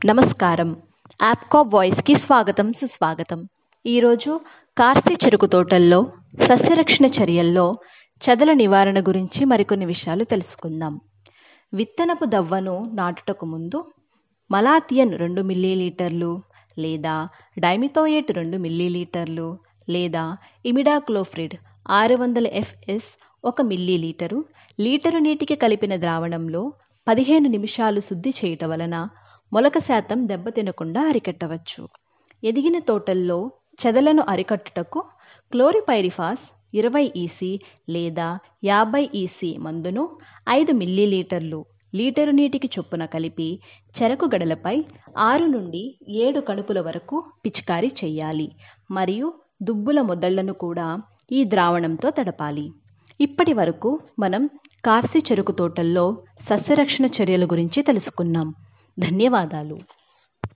నమస్కారం యాప్కాప్ వాయిస్కి స్వాగతం సుస్వాగతం ఈరోజు కార్సి చెరుకు తోటల్లో సస్యరక్షణ చర్యల్లో చెదల నివారణ గురించి మరికొన్ని విషయాలు తెలుసుకుందాం విత్తనపు దవ్వను నాటుటకు ముందు మలాథియన్ రెండు మిల్లీలీటర్లు లేదా డైమిథోయేట్ రెండు మిల్లీలీటర్లు లేదా ఇమిడాక్లోఫ్రిడ్ ఆరు వందల ఎఫ్ఎస్ ఒక మిల్లీలీటరు లీటరు నీటికి కలిపిన ద్రావణంలో పదిహేను నిమిషాలు శుద్ధి చేయటం వలన మొలక శాతం దెబ్బతినకుండా అరికట్టవచ్చు ఎదిగిన తోటల్లో చెదలను అరికట్టుటకు క్లోరిపైరిఫాస్ ఇరవై ఈసీ లేదా యాభై ఈసీ మందును ఐదు మిల్లీలీటర్లు లీటరు నీటికి చొప్పున కలిపి చెరకు గడలపై ఆరు నుండి ఏడు కణుపుల వరకు పిచికారీ చేయాలి మరియు దుబ్బుల మొదళ్లను కూడా ఈ ద్రావణంతో తడపాలి ఇప్పటి వరకు మనం కార్సి చెరుకు తోటల్లో సస్యరక్షణ చర్యల గురించి తెలుసుకున్నాం ధన్యవాదాలు